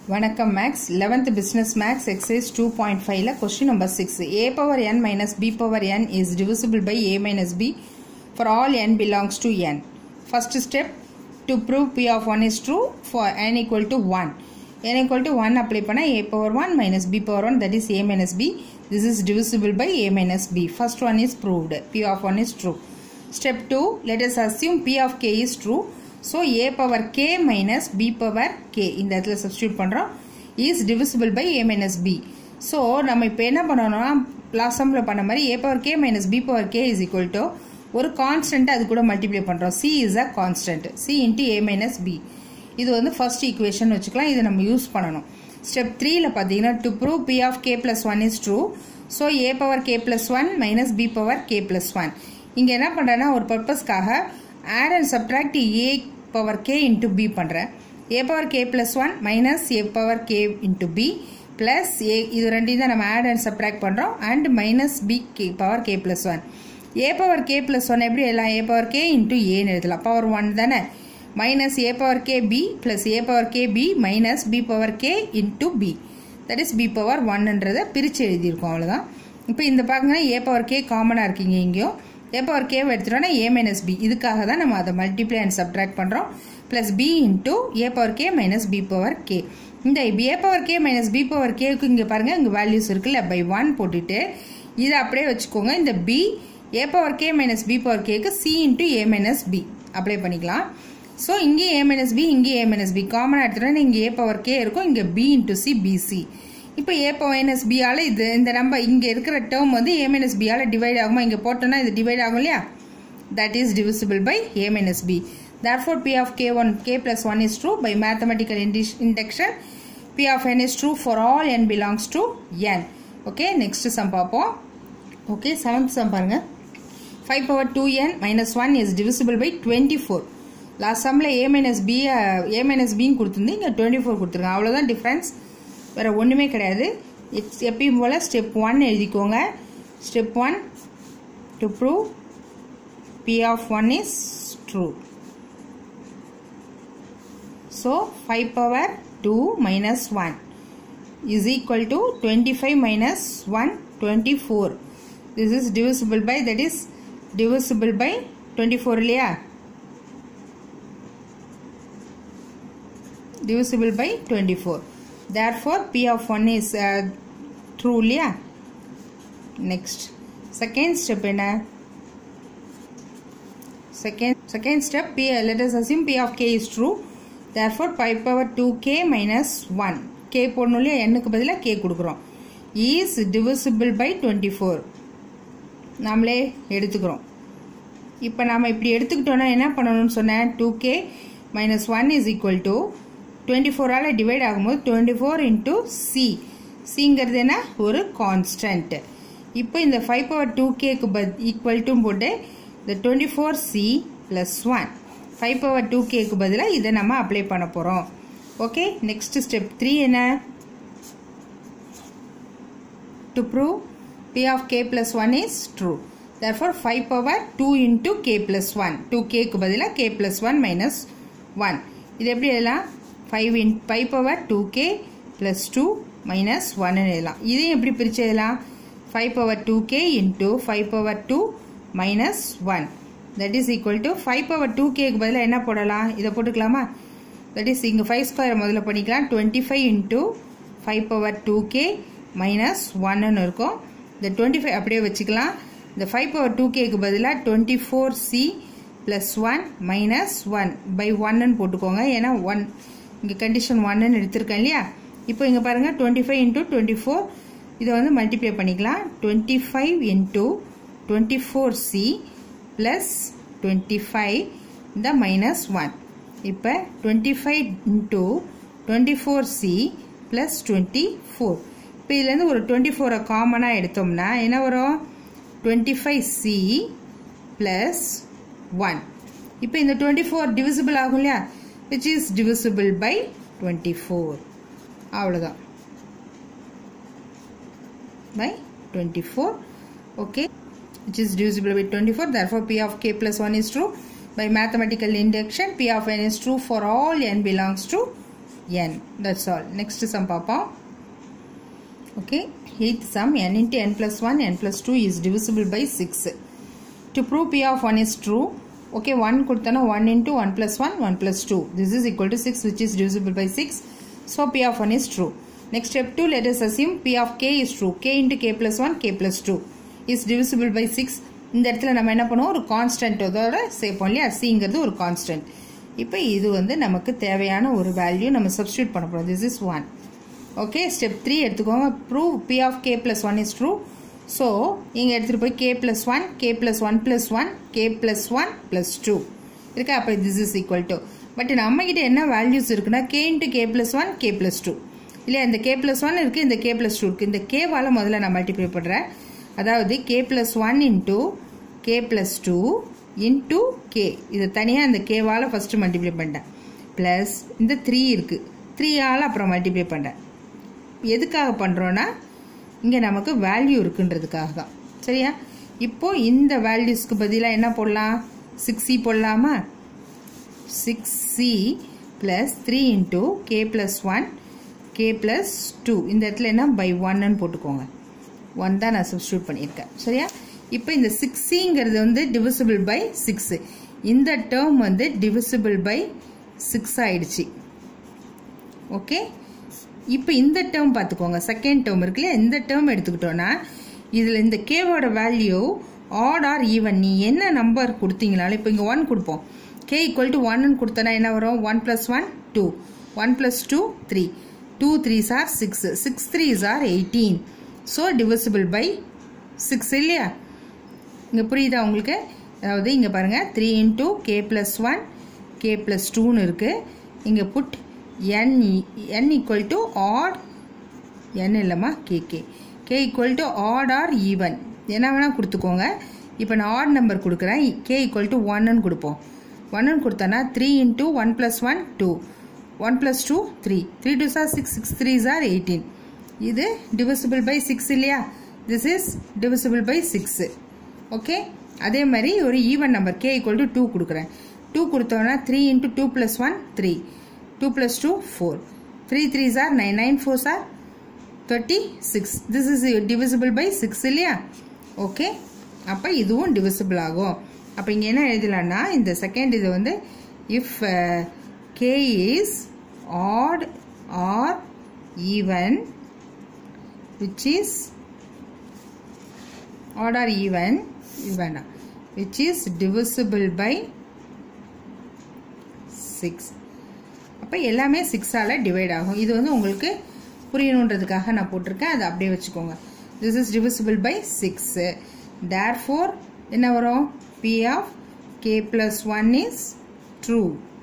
வணக்கம் maths 11th business maths exercise two point ஃபைவ்ல question number six a power n minus b power n is divisible by a minus b for all n belongs to n first step to prove p of one is true for n equal to one n equal to 1 apply பண்ணா a power 1 minus b power 1 that is a minus b this is divisible by a minus b first one is proved p of 1 is true step 2 let us assume p of k is true so a power k minus b power k இந்த இடத்துல substitute பண்றோம் is divisible by a minus b so நம்ம இப்போ என்ன பண்ணணும்னா last சம்ல பண்ண மாதிரி a power k minus b power k is equal to ஒரு கான்ஸ்டன்ட் அது கூட மல்டிப்ளை பண்றோம் c is a constant c into a minus b இது வந்து ஃபர்ஸ்ட் ஈக்குவேஷன் வச்சுக்கலாம் இதை நம்ம யூஸ் பண்ணணும் ஸ்டெப் த்ரீல பார்த்தீங்கன்னா to prove p of k plus one is true so a power k plus one minus b power k plus one இங்கே என்ன பண்ணுறேன்னா ஒரு பர்பஸ்க்காக add and subtract a power k into b பண்ணுறேன் a power k plus one minus a power k into b plus a இது ரெண்டையும் தான் நம்ம ஆட் அண்ட் சப்ட்ராக்ட் பண்ணுறோம் and minus b k power k plus one a power k plus one எப்படி எல்லாம் a power k into ஏன்னு எழுதலாம் power one தானே minus a power k b plus a power k b minus b power k into b that is b power 1ன்றத பிரிச்சு எழுதியிருக்கோம் அவ்வளோதான் இப்போ இந்த பாருங்க a power k காமனாக இருக்கீங்க இங்கேயும் a power k எடுத்துட்டோம்னா a minus b இதுக்காக தான் நம்ம அதை மல்டிப்ளை அண்ட் சப்ட்ராக்ட் பண்ணுறோம் plus b into a power k minus b power k இந்த a power k minus b power kக்கு இங்கே பாருங்க இங்கே வேல்யூஸ் இருக்குல்ல பை ஒன் போட்டுட்டு இதை அப்படியே வச்சுக்கோங்க இந்த b a power k minus b power kக்கு c into a minus b apply பண்ணிக்கலாம் ஸோ இங்கே ஏ மைனஸ் பி இங்கே ஏ மைனஸ் பி காமனாக எடுத்துட்டோம்னா இங்கே ஏ பவர் கே இருக்கும் இங்கே பி இன்ட்டு சி பிசி இப்போ ஏ பவர் மைனஸ் பியால் இது இந்த நம்பர் இங்கே இருக்கிற டேர்ம் வந்து ஏ மைனஸ் பியால் டிவைட் ஆகுமா இங்கே போட்டோம்னா இது டிவைட் ஆகும் இல்லையா that is divisible by a minus b therefore p of k1 k plus 1 is true by mathematical induction p of n is true for all n belongs to n okay next sum பார்ப்போம் okay seventh sum பாருங்க 5 power 2n minus 1 is divisible by 24 last சம்மில் a minus b a minus பின்னு கொடுத்துருந்து இங்கே twenty four கொடுத்துருங்க அவ்வளோதான் difference வேறு ஒன்றுமே கிடையாது இட்ஸ் எப்பயும் போல் ஸ்டெப் ஒன் எழுதிக்கோங்க step one to prove p of one is true so five power two minus one is equal to twenty five minus one twenty four this is divisible by that is divisible by twenty four இல்லையா divisible by 24 therefore p of 1 is uh, true இல்லையா next second step என்ன second second step p let us assume p of k is true therefore pi power 2k minus 1 k போடணும் இல்லையா n-க்கு பதிலாக k கொடுக்குறோம் is divisible by 24 நாமளே எடுத்துக்கிறோம் இப்போ நாம் இப்படி எடுத்துக்கிட்டோன்னா என்ன பண்ணணும்னு சொன்னேன் two k minus one is equal to twenty ஃபோரால் டிவைட் ஆகும்போது டுவெண்ட்டி ஃபோர் இன்ட்டு சி சிங்கிறது என்ன ஒரு கான்ஸ்டன்ட் இப்போ இந்த ஃபைவ் பவர் டூ கேக்கு பத் ஈக்குவல் டு போட்டு இந்த twenty four c plus one five power two கேக்கு பதிலாக இதை நம்ம அப்ளை பண்ண போகிறோம் ஓகே நெக்ஸ்ட் ஸ்டெப் த்ரீ என்ன to prove p of k plus one is true therefore five power two into k plus one two கேக்கு பதிலாக k plus one minus one இது எப்படி எழுதலாம் five in five power two k plus two minus ஒன்னு எழுதலாம் இதையும் எப்படி பிரித்து எழுதலாம் five power two K into five power two minus one that is equal to five power two கேக்கு பதிலாக என்ன போடலாம் இதை போட்டுக்கலாமா தட் இஸ் இங்கே ஃபைவ் ஸ்கொயர் முதல்ல பண்ணிக்கலாம் twenty five into five power two k minus ஒன்னு இருக்கும் இந்த டுவெண்ட்டி ஃபைவ் அப்படியே வச்சுக்கலாம் இந்த ஃபைவ் பவர் டூ கேக்கு பதிலாக twenty four c plus one minus one by ஒன்னு போட்டுக்கோங்க ஏன்னா ஒன் இங்கே கண்டிஷன் ஒன்னு எடுத்திருக்கேன் இல்லையா இப்போ இங்கே பாருங்கள் twenty five into twenty four இதை வந்து மல்டிப்ளை பண்ணிக்கலாம் twenty five into twenty four c plus twenty five இந்த மைனஸ் ஒன் இப்போ twenty five into twenty four c plus twenty four இப்போ இதுலேருந்து ஒரு டுவெண்ட்டி ஃபோரை காமனாக எடுத்தோம்னா என்ன வரும் twenty five c plus one இப்போ இந்த டுவெண்ட்டி ஃபோர் டிவிசிபிள் ஆகும் இல்லையா which is divisible by 24 அவ்வளோதான் by 24 okay which is divisible by 24 therefore p of k plus 1 is true by mathematical induction p of n is true for all n belongs to n that's all next sum பார்ப்போம் okay eighth sum n into n plus 1 n plus 2 is divisible by 6 to prove p of 1 is true okay 1 கொடுத்தனா 1 into 1 plus 1 1 plus 2 this is equal to 6 which is divisible by 6 so p of 1 is true next step 2 let us assume p of k is true k into k plus 1 k plus 2 is divisible by 6 இந்த இடத்துல நம்ம என்ன பண்ணுவோம் ஒரு constant அதோட சேர்ப்போம் இல்லையா சிங்கிறது ஒரு கான்ஸ்டன்ட் இப்போ இது வந்து நமக்கு தேவையான ஒரு வேல்யூ நம்ம சப்ஸ்டியூட் பண்ண போகிறோம் this is one okay step three எடுத்துக்கோங்க prove p of k plus one is true so இங்கே எடுத்துகிட்டு போய் k plus one k plus one plus one k plus one plus two இருக்கா அப்போ this is equal to but நம்மகிட்ட என்ன values இருக்குன்னா k into k plus one k plus two இல்லையா இந்த கே ப்ளஸ் ஒன் இருக்குது இந்த கே ப்ளஸ் டூ இருக்குது இந்த கேவால் முதல்ல நான் மல்டிப்ளை பண்ணுறேன் அதாவது k plus one into k plus two into k இதை தனியாக இந்த கேவால் ஃபஸ்ட்டு மல்டிப்ளை பண்ணிட்டேன் ப்ளஸ் இந்த த்ரீ இருக்குது த்ரீயால் அப்புறம் மல்டிப்ளை பண்ணுறேன் எதுக்காக பண்ணுறோன்னா இங்கே நமக்கு வேல்யூ இருக்குன்றதுக்காக தான் சரியா இப்போது இந்த வேல்யூஸ்க்கு பதிலாக என்ன போடலாம் சிக்ஸ் சி போடலாமா six c plus three into k plus one k plus two இந்த இடத்துல என்ன பை ஒன்னு போட்டுக்கோங்க ஒன் தான் நான் சப்ஸ்டியூட் பண்ணியிருக்கேன் சரியா இப்போ இந்த சிக்ஸிங்கிறது வந்து டிவிசிபிள் பை சிக்ஸு இந்த டேர்ம் வந்து டிவிசிபிள் பை சிக்ஸ் ஆயிடுச்சு ஓகே இப்போ இந்த டேர்ம் பார்த்துக்கோங்க செகண்ட் டேர்ம் இருக்கு இல்லையா இந்த டேர்ம் எடுத்துக்கிட்டோன்னா இதில் இந்த கேவோட வேல்யூ ஆட் ஆர் ஈவன் நீ என்ன நம்பர் கொடுத்தீங்கனாலும் இப்போ இங்கே ஒன் கொடுப்போம் கே ஈக்குவல் டு ஒன்னு கொடுத்தனா என்ன வரும் one plus one two one plus two three two threes are six six threes are eighteen so divisible by six இல்லையா இங்கே புரியுதா உங்களுக்கு அதாவது இங்கே பாருங்கள் three into k plus one k plus டூன்னு இருக்குது இங்கே put n n equal to odd n இல்லைம்மா k k k equal to odd or even என்ன வேணால் கொடுத்துக்கோங்க இப்போ நான் ஆட் நம்பர் கொடுக்குறேன் கே ஈக்குவல் டு ஒன்னு கொடுப்போம் ஒன்னு கொடுத்தோன்னா three into one plus one two one plus two three three two are six six three are eighteen இது டிவிசிபிள் பை சிக்ஸ் இல்லையா this is divisible by six okay அதே மாதிரி ஒரு even number k equal to two கொடுக்குறேன் two கொடுத்தோன்னா three into two plus one three two plus two four three three are nine nine four are thirty six this is divisible by six இல்லையா okay அப்போ இதுவும் divisible ஆகும் அப்போ இங்கே என்ன எழுதலான்னா இந்த செகண்ட் இது வந்து if k is odd or even which is odd or even இது வேண்டாம் which is divisible by 6 அப்போ எல்லாமே சிக்ஸால் டிவைட் ஆகும் இது வந்து உங்களுக்கு புரியணுன்றதுக்காக நான் போட்டிருக்கேன் அதை அப்படியே வச்சுக்கோங்க this is divisible by six therefore என்ன வரும் p of k plus one is true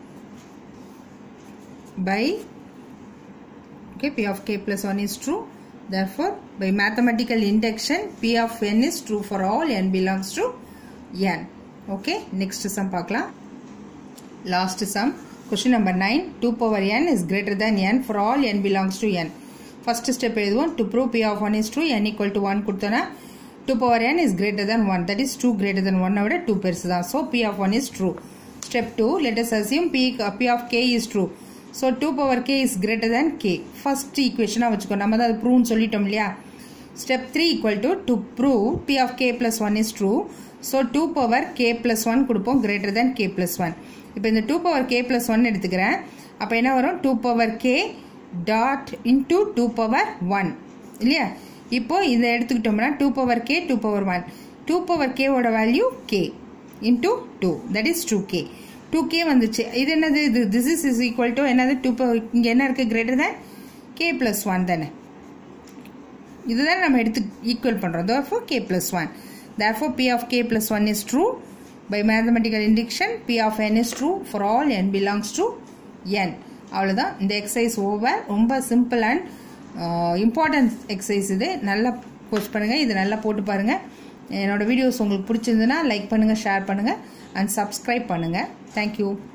by okay p of k plus 1 is true therefore by mathematical induction p of n is true for all n belongs to n okay next sum பார்க்கலாம் last sum question number 9 2 power n is greater than n for all n belongs to n first step எழுதுவோம் to prove p of 1 is true n equal to 1 கொடுத்தோன்னா 2 power n is greater than 1 that is 2 greater than 1 விட 2 பெருசு தான் so p of 1 is true step 2 let us assume p, p of k is true so two power k is greater than k first ஈக்குவேஷனாக வச்சுக்கோ நம்ம தான் அது ப்ரூவ்னு சொல்லிட்டோம் இல்லையா step three equal to to prove p of k plus one is true so two power k plus one கொடுப்போம் greater than k plus one இப்போ இந்த two power k plus one எடுத்துக்கிறேன் அப்போ என்ன வரும் two power k dot into two power one இல்லையா இப்போ இதை எடுத்துக்கிட்டோம்னா two power k two power one two power கேவோட value k into two that is two k two k வந்துச்சு இது என்னது இது this is is equal to என்னது டூ இங்கே என்ன இருக்குது greater than k plus one தானே இதுதான் நம்ம எடுத்து ஈக்குவல் பண்ணுறோம் therefore k plus 1 therefore p of k plus 1 is true by mathematical induction p of n is true for all n belongs to n அவ்வளோதான் இந்த எக்ஸசைஸ் ஓவர் ரொம்ப simple and important exercise இது நல்லா post பண்ணுங்கள் இது நல்லா போட்டு பாருங்கள் என்னோட வீடியோஸ் உங்களுக்கு பிடிச்சிருந்துன்னா லைக் பண்ணுங்கள் ஷேர் பண்ணுங்கள் அண்ட் சப்ஸ்கிரைப் பண்ணுங்கள் தேங்க்யூ